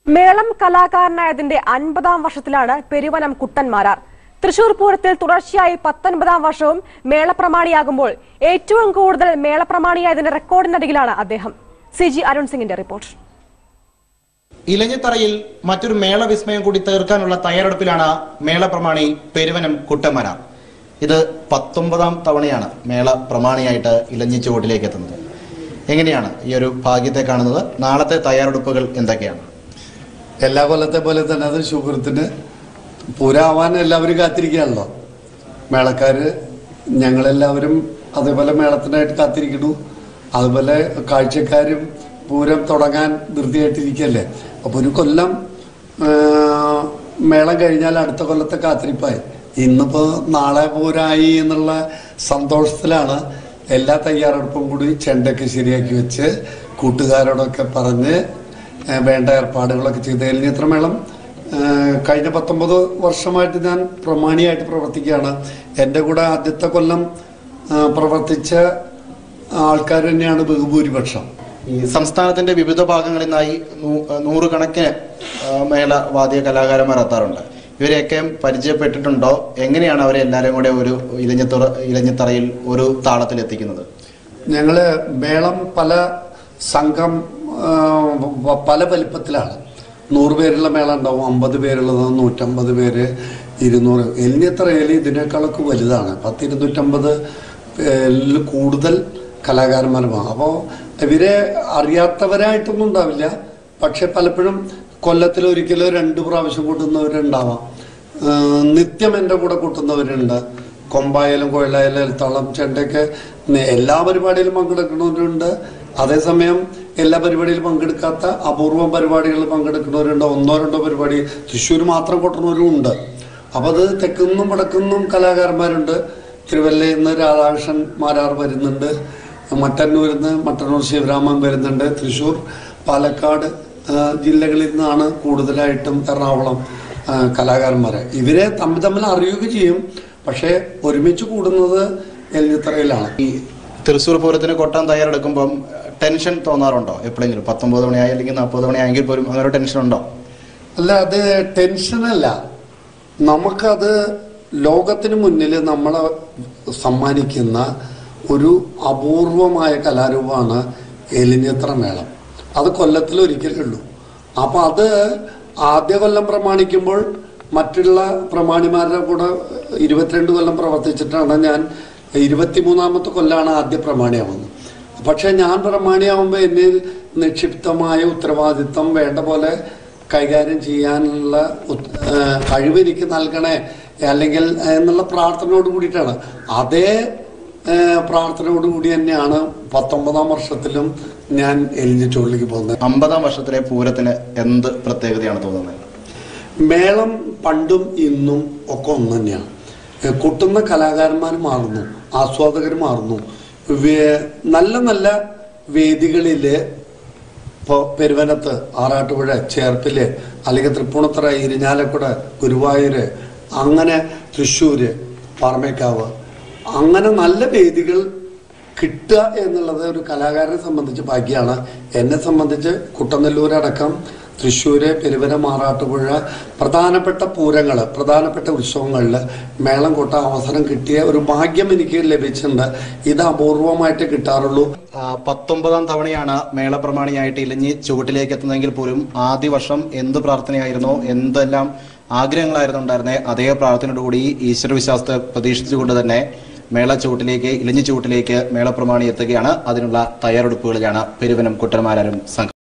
മേളം കലാകാരനായതിന്റെ അൻപതാം വർഷത്തിലാണ് പെരുവനം കുട്ടന്മാരാർ തൃശൂർ പൂരത്തിൽ തുടർച്ചയായി പത്തൊൻപതാം വർഷവും മേളപ്രമാണിയാകുമ്പോൾ ഏറ്റവും കൂടുതൽ മേളപ്രമാണിയായതിന്റെ റെക്കോർഡിനരികിലാണ് അദ്ദേഹം സി ജി അരുൺ സിംഗിന്റെ റിപ്പോർട്ട് ഇലഞ്ഞിത്തറയിൽ മറ്റൊരു മേള വിസ്മയം കൂടി തീർക്കാനുള്ള തയ്യാറെടുപ്പിലാണ് മേള പ്രമാണി പെരുവനം കുട്ടമന ഇത് പത്തൊമ്പതാം തവണയാണ് മേള പ്രമാണിയായിട്ട് ഇലഞ്ഞി ചുവട്ടിലേക്ക് എത്തുന്നത് എങ്ങനെയാണ് ഈ ഒരു ഭാഗ്യത്തെ കാണുന്നത് നാളത്തെ തയ്യാറെടുപ്പുകൾ എന്തൊക്കെയാണ് എല്ലാ കൊല്ലത്തെ പോലെ തന്നെ അത് ശുക്രത്തിന് പൂരാവാൻ എല്ലാവരും കാത്തിരിക്കുകയാണല്ലോ മേളക്കാര് ഞങ്ങളെല്ലാവരും അതേപോലെ മേളത്തിനായിട്ട് കാത്തിരിക്കുന്നു അതുപോലെ കാഴ്ചക്കാരും പൂരം തുടങ്ങാൻ ധൃതിയായിട്ടിരിക്കല്ലേ അപ്പോൾ ഒരു കൊല്ലം ആ, മേളം കഴിഞ്ഞാൽ അടുത്ത കൊല്ലത്തെ കാത്തിരിപ്പായി ഇന്നിപ്പോൾ നാളെ പൂരായി എന്നുള്ള സന്തോഷത്തിലാണ് എല്ലാ തയ്യാറെടുപ്പും കൂടി ചെണ്ടൊക്കെ ശരിയാക്കി വെച്ച് കൂട്ടുകാരോടൊക്കെ പറഞ്ഞ് ഏഹ് വേണ്ട ഏർപ്പാടുകളൊക്കെ ചെയ്ത് എലിഞ്ഞിത്ര മേളം ഏഹ് കഴിഞ്ഞ പത്തൊമ്പത് വർഷമായിട്ട് ഞാൻ പ്രമാണിയായിട്ട് പ്രവർത്തിക്കുകയാണ് എൻ്റെ കൂടെ ആദ്യത്തെ കൊല്ലം ഏഹ് പ്രവർത്തിച്ച ആൾക്കാർ തന്നെയാണ് ബഹുഭൂരിപക്ഷം ഈ സംസ്ഥാനത്തിന്റെ വിവിധ ഭാഗങ്ങളിൽ നിന്നായി നൂ- നൂറുകണക്കിന് ആ, മേള വാദ്യ കലാകാരന്മാർ എത്താറുണ്ട് ഇവരെയൊക്കെ പരിചയപ്പെട്ടിട്ടുണ്ടോ എങ്ങനെയാണ് അവരെ എല്ലാവരും കൂടെ ഒരു ഇലഞ്ഞിത്തുറ ഇലഞ്ഞിത്തറയിൽ ഒരു താളത്തിൽ എത്തിക്കുന്നത് ഞങ്ങള് മേളം പല സംഘം ആ, വ- പല വലിപ്പത്തിലാണ് നൂറ് പേരുള്ള മേളം ഉണ്ടാവും അമ്പത് പേരുള്ളത് നൂറ്റമ്പത് പേര് ഇരുന്നൂറ് എലിഞ്ഞിത്രയിൽ ഇതിനേക്കാളൊക്കെ വലുതാണ് പത്ത് ഇരുന്നൂറ്റമ്പത് പേരിൽ കൂടുതൽ കലാകാരന്മാരുമാണ് അപ്പോൾ ഇവരെ അറിയാത്തവരായിട്ടൊന്നും ഉണ്ടാവില്ല പക്ഷെ പലപ്പോഴും കൊല്ലത്തിൽ ഒരിക്കലോ രണ്ട് പ്രാവശ്യം കൂട്ടുന്നവരുണ്ടാവാം ആ, നിത്യം എൻ്റെ കൂടെ കൂട്ടുന്നവരുണ്ട് കൊമ്പായാലും കൊഴലായാലും എൽത്താളം ചെണ്ടയൊക്കെ നെ- എല്ലാ പരിപാടിയിലും പങ്കെടുക്കുന്നവരുണ്ട് അതേസമയം എല്ലാ പരിപാടിയിലും പങ്കെടുക്കാത്ത അപൂർവം പരിപാടികളിൽ പങ്കെടുക്കുന്നവരുണ്ട് ഒന്നോ രണ്ടോ പരിപാടി തൃശ്ശൂർ മാത്രം കൊട്ടുന്നവരും ഉണ്ട് അപ്പോൾ അത് തെക്കുന്നും വടക്കുന്നും കലാകാരന്മാരുണ്ട് തിരുവല്ലയിൽ നിന്ന് രാധാകൃഷ്ണൻ മാരാർ വരുന്നുണ്ട് മട്ടന്നൂരിൽ നിന്ന് മട്ടന്നൂർ ശിവരാമൻ വരുന്നുണ്ട് തൃശ്ശൂർ പാലക്കാട് ആ, ജില്ലകളിൽ നിന്നാണ് കൂടുതലായിട്ടും എറണാകുളം ആ, കലാകാരന്മാരെ ഇവരെ തമ്മിൽ തമ്മിൽ അറിയുക ചെയ്യും പക്ഷേ ഒരുമിച്ച് കൂടുന്നത് എലിഞ്ഞിത്തറയിലാണ് ഈ തൃശ്ശൂർ പൂരത്തിന് കൊട്ടാൻ തയ്യാറെടുക്കുമ്പം ടെൻഷൻ തോന്നാറുണ്ടോ എപ്പോഴെങ്കിലും പത്തൊമ്പത് മണിയായി അല്ലെങ്കിൽ നാൽപ്പത് മണിയായെങ്കിൽ പോലും അങ്ങനെ ഒരു ടെൻഷൻ ഉണ്ടോ അല്ല അത് ടെൻഷനല്ല നമുക്കത് ലോകത്തിന് മുന്നിൽ നമ്മളെ സമ്മാനിക്കുന്ന ഒരു അപൂർവമായ കലാരൂപമാണ് എലിഞ്ഞിത്ര മേളം അത് കൊല്ലത്തിൽ ഒരിക്കലേ ഉള്ളൂ അപ്പൊ അത് ആദ്യ കൊല്ലം പ്രമാണിക്കുമ്പോൾ മറ്റുള്ള പ്രമാണിമാരുടെ കൂടെ ഇരുപത്തിരണ്ട് കൊല്ലം പ്രവർത്തിച്ചിട്ടാണ് ഞാൻ ഇരുപത്തിമൂന്നാമത്തെ കൊല്ലാണ് ആദ്യ പ്രമാണിയാവുന്നത് പക്ഷെ ഞാൻ പ്രമാണിയാവുമ്പോൾ എന്നിൽ നിക്ഷിപ്തമായ ഉത്തരവാദിത്വം വേണ്ട പോലെ കൈകാര്യം ചെയ്യാനുള്ള ഉത്- ആ, കഴിവ് എനിക്ക് നൽകണേ അല്ലെങ്കിൽ എന്നുള്ള പ്രാർത്ഥനയോട് കൂടിയിട്ടാണ് അതേ ആ, പ്രാർത്ഥനയോട് കൂടി തന്നെയാണ് പത്തൊമ്പതാം വർഷത്തിലും ഞാൻ എലിഞ്ഞിച്ചോളിലേക്ക് പോകുന്നത് അമ്പതാം വർഷത്തിലെ പൂരത്തിന് എന്ത് പ്രത്യേകതയാണ് തോന്നുന്നത് മേളം പണ്ടും ഇന്നും ഒക്കെ ഒന്ന് തന്നെയാണ് ഏ, കൊട്ടുന്ന കലാകാരന്മാർ മാറുന്നു ആസ്വാദകർ മാറുന്നു വേ- നല്ല നല്ല വേദികളിൽ ഇപ്പോൾ പെരുവനത്ത് ആറാട്ടുപുഴ ചേർപ്പില് അല്ലെങ്കിൽ തൃപ്പൂണിത്തറ ഇരിഞ്ഞാലക്കുട ഗുരുവായൂര് അങ്ങനെ തൃശ്ശൂര് പാറമേക്കാവ് അങ്ങനെ നല്ല വേദികൾ കിട്ടുക എന്നുള്ളത് ഒരു കലാകാരനെ സംബന്ധിച്ച് ഭാഗ്യമാണ് എന്നെ സംബന്ധിച്ച് കുട്ടനെല്ലൂർ അടക്കം തൃശ്ശൂര് പെരുവനം മാറാട്ടുപുഴ പ്രധാനപ്പെട്ട പൂരങ്ങൾ പ്രധാനപ്പെട്ട ഉത്സവങ്ങളിൽ മേളം കൊട്ട അവസരം കിട്ടിയ ഒരു ഭാഗ്യം എനിക്ക് ലഭിച്ചിട്ടുണ്ട് ഇത് അപൂർവമായിട്ട് കിട്ടാറുള്ളൂ ആ, പത്തൊമ്പതാം തവണയാണ് മേള പ്രമാണിയായിട്ട് ഇലഞ്ഞി ചുവട്ടിലേക്ക് എത്തുന്നതെങ്കിൽ പോലും ആദ്യ വർഷം എന്ത് പ്രാർത്ഥനയായിരുന്നോ എന്തെല്ലാം ആഗ്രഹങ്ങളായിരുന്നു ഉണ്ടായിരുന്നത് അതേ പ്രാർത്ഥനയോടുകൂടി ഈശ്വര വിശ്വാസത്തെ പ്രതീക്ഷിച്ചുകൊണ്ട് തന്നെ മേള ചുവട്ടിലേക്ക് ഇലഞ്ഞി ചുവട്ടിലേക്ക് മേള പ്രമാണി എത്തുകയാണ് അതിനുള്ള തയ്യാറെടുപ്പുകളിലാണ് പെരുവനം കുട്ടന്മാരും സംഘം